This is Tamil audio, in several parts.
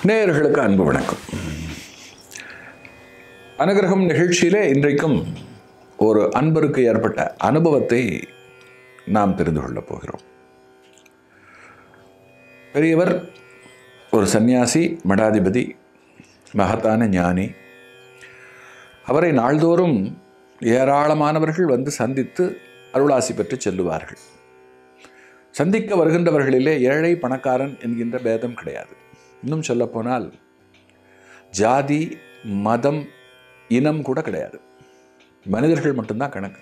நேயர்களுக்கு அன்பு வணக்கம் அனுகிரகம் நிகழ்ச்சியிலே இன்றைக்கும் ஒரு அன்பருக்கு ஏற்பட்ட அனுபவத்தை நாம் தெரிந்து கொள்ளப் போகிறோம் பெரியவர் ஒரு சந்நியாசி மடாதிபதி மகத்தான ஞானி அவரை நாள்தோறும் ஏராளமானவர்கள் வந்து சந்தித்து அருளாசி பெற்று செல்லுவார்கள் சந்திக்க வருகின்றவர்களிலே ஏழை பணக்காரன் என்கின்ற பேதம் கிடையாது இன்னும் சொல்லப்போனால் ஜாதி மதம் இனம் கூட கிடையாது மனிதர்கள் மட்டும்தான் கணக்கு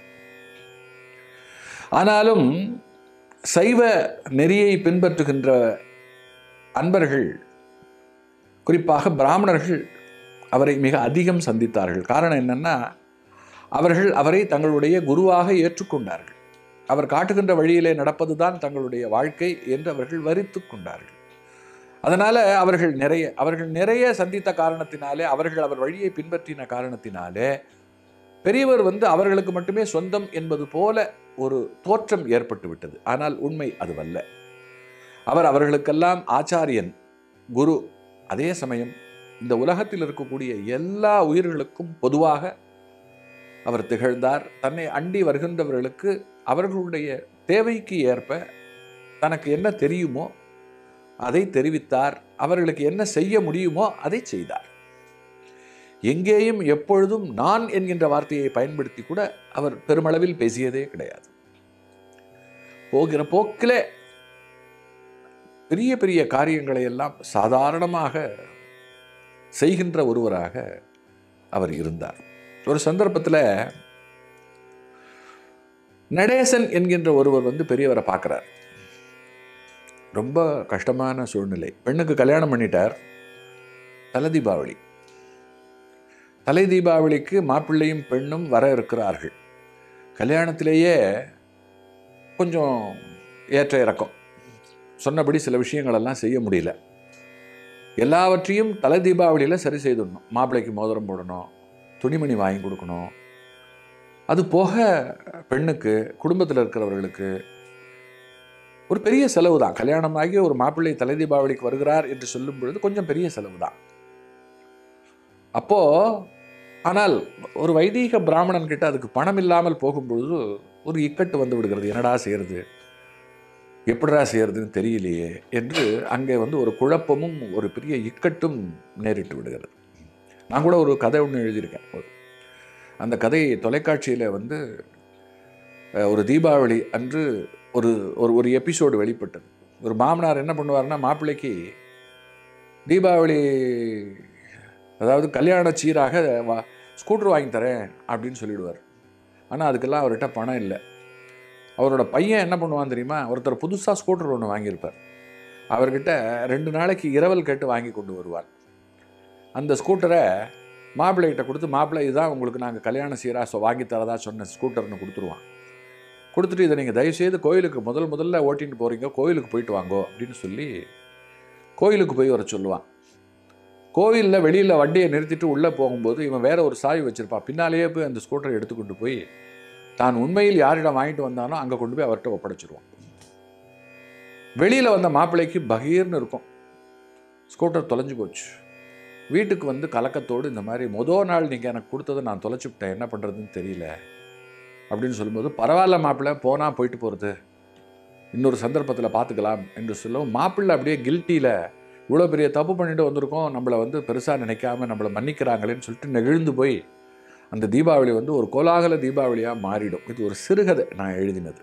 ஆனாலும் சைவ நெறியை பின்பற்றுகின்ற அன்பர்கள் குறிப்பாக பிராமணர்கள் அவரை மிக அதிகம் சந்தித்தார்கள் காரணம் என்னன்னா அவர்கள் அவரை தங்களுடைய குருவாக ஏற்றுக்கொண்டார்கள் அவர் காட்டுகின்ற வழியிலே நடப்பதுதான் தங்களுடைய வாழ்க்கை என்று அவர்கள் வரித்து கொண்டார்கள் அதனால அவர்கள் நிறைய அவர்கள் நிறைய சந்தித்த காரணத்தினாலே அவர்கள் அவர் வழியை பின்பற்றின காரணத்தினாலே பெரியவர் வந்து அவர்களுக்கு மட்டுமே சொந்தம் என்பது போல ஒரு தோற்றம் ஏற்பட்டு விட்டது ஆனால் உண்மை அதுவல்ல அவர் அவர்களுக்கெல்லாம் ஆச்சாரியன் குரு அதே சமயம் இந்த உலகத்தில் இருக்கக்கூடிய எல்லா உயிர்களுக்கும் பொதுவாக அவர் திகழ்ந்தார் தன்னை அண்டி வருகின்றவர்களுக்கு அவர்களுடைய தேவைக்கு ஏற்ப தனக்கு என்ன தெரியுமோ அதை தெரிவித்தார் அவர்களுக்கு என்ன செய்ய முடியுமோ அதை செய்தார் எங்கேயும் எப்பொழுதும் நான் என்கின்ற வார்த்தையை பயன்படுத்தி கூட அவர் பெருமளவில் பேசியதே கிடையாது போகிற போக்கிலே பெரிய பெரிய காரியங்களை எல்லாம் சாதாரணமாக செய்கின்ற ஒருவராக அவர் இருந்தார் ஒரு சந்தர்ப்பத்தில் நடேசன் என்கின்ற ஒருவர் வந்து பெரியவரை பார்க்குறார் ரொம்ப கஷ்டமான சூழ்நிலை பெண்ணுக்கு கல்யாணம் பண்ணிட்டார் தலை தீபாவளி தலை தீபாவளிக்கு மாப்பிள்ளையும் பெண்ணும் வர இருக்கிறார்கள் கல்யாணத்திலேயே கொஞ்சம் ஏற்ற இறக்கம் சொன்னபடி சில விஷயங்களெல்லாம் செய்ய முடியல எல்லாவற்றையும் தலை தீபாவளியில் சரி செய்துடணும் மாப்பிள்ளைக்கு மோதிரம் போடணும் துணிமணி வாங்கி கொடுக்கணும் அது போக பெண்ணுக்கு குடும்பத்தில் இருக்கிறவர்களுக்கு ஒரு பெரிய செலவு தான் கல்யாணமாகி ஒரு மாப்பிள்ளை தலை தீபாவளிக்கு வருகிறார் என்று சொல்லும் பொழுது கொஞ்சம் பெரிய செலவு தான் அப்போ ஆனால் ஒரு வைதீக பிராமணன் கிட்ட அதுக்கு பணம் இல்லாமல் போகும்பொழுது ஒரு இக்கட்டு வந்து விடுகிறது என்னடா செய்யறது எப்படிடா செய்யறதுன்னு தெரியலையே என்று அங்கே வந்து ஒரு குழப்பமும் ஒரு பெரிய இக்கட்டும் நேரிட்டு விடுகிறது நான் கூட ஒரு கதை ஒன்று எழுதியிருக்கேன் ஒரு அந்த கதை தொலைக்காட்சியில் வந்து அஹ், ஒரு தீபாவளி அன்று ஒரு ஒரு ஒரு எபிசோடு வெளிப்பட்டது ஒரு மாமனார் என்ன பண்ணுவார்னா மாப்பிள்ளைக்கு தீபாவளி அதாவது கல்யாண சீராக வா ஸ்கூட்டர் வாங்கி தரேன் அப்படின்னு சொல்லிடுவார் ஆனால் அதுக்கெல்லாம் அவர்கிட்ட பணம் இல்லை அவரோட பையன் என்ன பண்ணுவான் தெரியுமா ஒருத்தர் புதுசாக ஸ்கூட்டர் ஒன்று வாங்கியிருப்பார் அவர்கிட்ட ரெண்டு நாளைக்கு இரவல் கேட்டு வாங்கி கொண்டு வருவார் அந்த ஸ்கூட்டரை மாப்பிள்ளைகிட்ட கொடுத்து மாப்பிள்ளை இதுதான் உங்களுக்கு நாங்கள் கல்யாண சீராக சொ- வாங்கி தரதா சொன்ன ஸ்கூட்டர்னு கொடுத்துருவான் கொடுத்துட்டு இதை நீங்கள் தயவுசெய்து கோயிலுக்கு முதல் முதல்ல ஓட்டிட்டு போகிறீங்க கோயிலுக்கு போயிட்டு வாங்கோ அப்படின்னு சொல்லி கோயிலுக்கு போய் வர சொல்லுவான் கோவிலில் வெளியில் வண்டியை நிறுத்திட்டு உள்ளே போகும்போது இவன் வேற ஒரு சாவி வச்சிருப்பான் பின்னாலேயே போய் அந்த ஸ்கூட்டரை எடுத்துக்கொண்டு போய் தான் உண்மையில் யாரிடம் வாங்கிட்டு வந்தானோ அங்கே கொண்டு போய் அவர்கிட்ட ஒப்படைச்சிருவான் வெளியில் வந்த மாப்பிள்ளைக்கு பகீர்னு இருக்கும் ஸ்கூட்டர் தொலைஞ்சு போச்சு வீட்டுக்கு வந்து கலக்கத்தோடு இந்த மாதிரி மொதல் நாள் நீங்கள் எனக்கு கொடுத்ததை நான் தொலைச்சுவிட்டேன் என்ன பண்ணுறதுன்னு தெரியல அப்படின்னு சொல்லும்போது பரவாயில்ல மாப்பிள்ளை போனால் போயிட்டு போகிறது இன்னொரு சந்தர்ப்பத்தில் பார்த்துக்கலாம் என்று சொல்லவும் மாப்பிள்ளை அப்படியே கில்ட்டியில் இவ்வளோ பெரிய தப்பு பண்ணிட்டு வந்திருக்கோம் நம்மளை வந்து பெருசாக நினைக்காம நம்மளை மன்னிக்கிறாங்களேன்னு சொல்லிட்டு நெகிழ்ந்து போய் அந்த தீபாவளி வந்து ஒரு கோலாகல தீபாவளியாக மாறிடும் இது ஒரு சிறுகதை நான் எழுதினது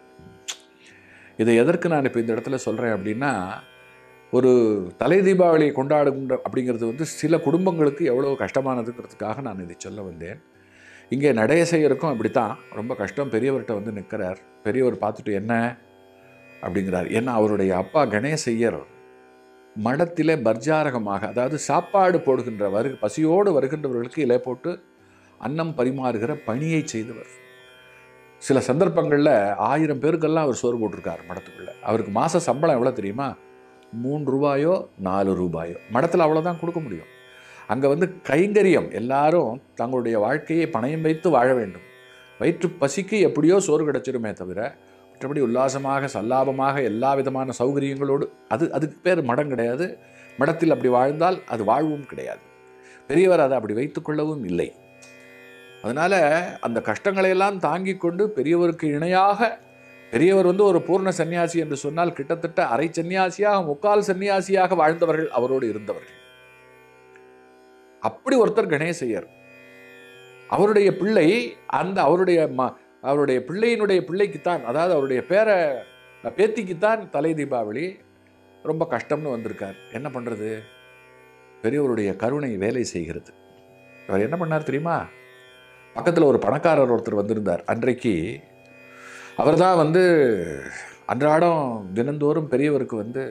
இதை எதற்கு நான் இப்போ இந்த இடத்துல சொல்கிறேன் அப்படின்னா ஒரு தலை தீபாவளியை கொண்டாடுகின்ற அப்படிங்கிறது வந்து சில குடும்பங்களுக்கு எவ்வளோ கஷ்டமானதுங்கிறதுக்காக நான் இதை சொல்ல வந்தேன் இங்கே நடேசையருக்கும் அப்படித்தான் ரொம்ப கஷ்டம் பெரியவர்கிட்ட வந்து நிற்கிறார் பெரியவர் பார்த்துட்டு என்ன அப்படிங்கிறார் ஏன்னா அவருடைய அப்பா கணேசையர் மடத்திலே பர்ஜாரகமாக அதாவது சாப்பாடு போடுகின்ற வரு பசியோடு வருகின்றவர்களுக்கு இலை போட்டு அன்னம் பரிமாறுகிற பணியை செய்தவர் சில சந்தர்ப்பங்களில் ஆயிரம் பேருக்கெல்லாம் அவர் சோறு போட்டிருக்கார் மடத்துக்குள்ள அவருக்கு மாத சம்பளம் எவ்வளோ தெரியுமா மூன்று ரூபாயோ நாலு ரூபாயோ மடத்தில் அவ்வளோதான் கொடுக்க முடியும் அங்கே வந்து கைங்கரியம் எல்லாரும் தங்களுடைய வாழ்க்கையை பணயம் வைத்து வாழ வேண்டும் வயிற்று பசிக்கு எப்படியோ சோறு கிடச்சிருமே தவிர மற்றபடி உல்லாசமாக சல்லாபமாக எல்லா விதமான சௌகரியங்களோடு அது அதுக்கு பேர் மடம் கிடையாது மடத்தில் அப்படி வாழ்ந்தால் அது வாழ்வும் கிடையாது பெரியவர் அதை அப்படி வைத்துக்கொள்ளவும் இல்லை அதனால் அந்த கஷ்டங்களையெல்லாம் தாங்கிக் கொண்டு பெரியவருக்கு இணையாக பெரியவர் வந்து ஒரு பூர்ண சன்னியாசி என்று சொன்னால் கிட்டத்தட்ட அரை சன்னியாசியாக முக்கால் சன்னியாசியாக வாழ்ந்தவர்கள் அவரோடு இருந்தவர்கள் அப்படி ஒருத்தர் கணேசையர் அவருடைய பிள்ளை அந்த அவருடைய ம அவருடைய பிள்ளையினுடைய பிள்ளைக்குத்தான் அதாவது அவருடைய பேர பேத்திக்குத்தான் தலை தீபாவளி ரொம்ப கஷ்டம்னு வந்திருக்கார் என்ன பண்ணுறது பெரியவருடைய கருணை வேலை செய்கிறது அவர் என்ன பண்ணார் தெரியுமா பக்கத்தில் ஒரு பணக்காரர் ஒருத்தர் வந்திருந்தார் அன்றைக்கு அவர் தான் வந்து அன்றாடம் தினந்தோறும் பெரியவருக்கு வந்து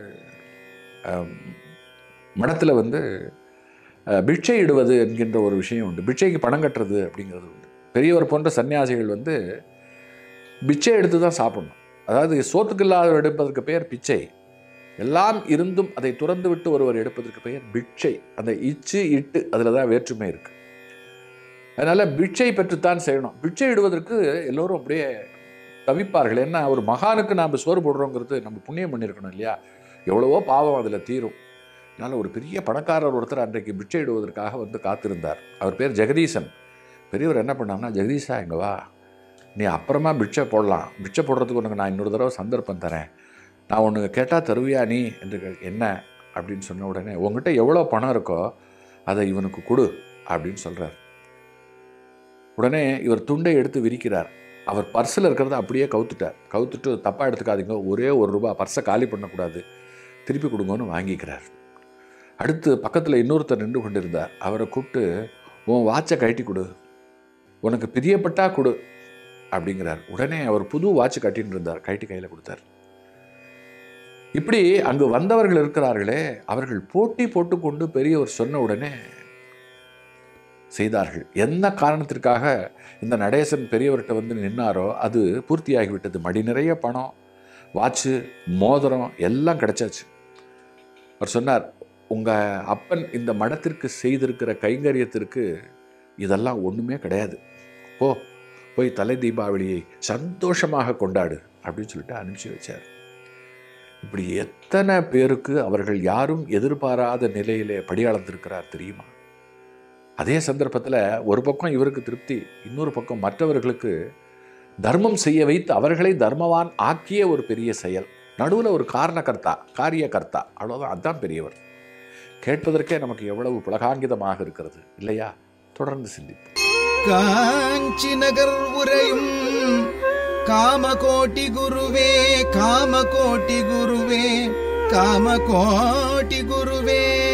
மடத்தில் வந்து அஹ், பிட்சை இடுவது என்கின்ற ஒரு விஷயம் உண்டு பிட்சைக்கு பணம் கட்டுறது அப்படிங்கிறது உண்டு பெரியவர் போன்ற சன்னியாசிகள் வந்து பிச்சை எடுத்து தான் சாப்பிடணும் அதாவது சோத்துக்கு இல்லாத எடுப்பதற்கு பெயர் பிச்சை எல்லாம் இருந்தும் அதை துறந்து விட்டு ஒருவர் எடுப்பதற்கு பெயர் பிட்சை அந்த இச்சு இட்டு அதில் தான் வேற்றுமை இருக்கு அதனால பிட்சை பெற்றுத்தான் செய்யணும் பிட்சை இடுவதற்கு எல்லோரும் அப்படியே தவிப்பார்கள் என்ன ஒரு மகானுக்கு நாம் சோறு போடுறோங்கிறது நம்ம புண்ணியம் பண்ணியிருக்கணும் இல்லையா எவ்வளவோ பாவம் அதில் தீரும் அதனால் ஒரு பெரிய பணக்காரர் ஒருத்தர் அன்றைக்கு பிட்சை இடுவதற்காக வந்து காத்திருந்தார் அவர் பேர் ஜெகதீசன் பெரியவர் என்ன பண்ணார்னா ஜெகதீஷா இங்கே வா நீ அப்புறமா பிட்சை போடலாம் பிட்சை போடுறதுக்கு உனக்கு நான் இன்னொரு தடவை சந்தர்ப்பம் தரேன் நான் உனக்கு கேட்டால் தருவியா நீ என்று கே- என்ன அப்படின்னு சொன்ன உடனே உங்ககிட்ட எவ்வளோ பணம் இருக்கோ அதை இவனுக்கு கொடு அப்படின்னு சொல்கிறார் உடனே இவர் துண்டை எடுத்து விரிக்கிறார் அவர் பர்ஸில் இருக்கிறத அப்படியே கவுத்துட்டார் கவுத்துட்டு தப்பாக எடுத்துக்காதீங்க ஒரே ஒரு ரூபா பர்ஸை காலி பண்ணக்கூடாது திருப்பி கொடுங்கன்னு வாங்கிக்கிறார் அடுத்து பக்கத்தில் இன்னொருத்தர் நின்று கொண்டிருந்தார் அவரை கூப்பிட்டு உன் வாட்சை கழட்டி கொடு உனக்கு பிரியப்பட்டா கொடு அப்படிங்கிறார் உடனே அவர் புது வாட்ச் கட்டின்னு இருந்தார் கழட்டி கையில் கொடுத்தார் இப்படி அங்கு வந்தவர்கள் இருக்கிறார்களே அவர்கள் போட்டி போட்டுக்கொண்டு பெரியவர் சொன்ன உடனே செய்தார்கள் என்ன காரணத்திற்காக இந்த நடேசன் பெரியவர்கிட்ட வந்து நின்னாரோ அது பூர்த்தியாகிவிட்டது மடி நிறைய பணம் வாட்சு மோதிரம் எல்லாம் கிடைச்சாச்சு அவர் சொன்னார் உங்கள் அப்பன் இந்த மடத்திற்கு செய்திருக்கிற கைங்கரியத்திற்கு இதெல்லாம் ஒன்றுமே கிடையாது போ போய் தலை தீபாவளியை சந்தோஷமாக கொண்டாடு அப்படின்னு சொல்லிட்டு அனுப்பிச்சு வச்சார் இப்படி எத்தனை பேருக்கு அவர்கள் யாரும் எதிர்பாராத நிலையிலே படியளந்திருக்கிறார் தெரியுமா அதே சந்தர்ப்பத்தில் ஒரு பக்கம் இவருக்கு திருப்தி இன்னொரு பக்கம் மற்றவர்களுக்கு தர்மம் செய்ய வைத்து அவர்களை தர்மவான் ஆக்கிய ஒரு பெரிய செயல் நடுவில் ஒரு காரணகர்த்தா காரியகர்த்தா அவ்வளோதான் அதுதான் பெரியவர் கேட்பதற்கே நமக்கு எவ்வளவு புலகாங்கிதமாக இருக்கிறது இல்லையா தொடர்ந்து சிந்திப்போம் காஞ்சி நகர் உரையும் காமகோட்டி குருவே காமகோட்டி குருவே காமகோட்டி குருவே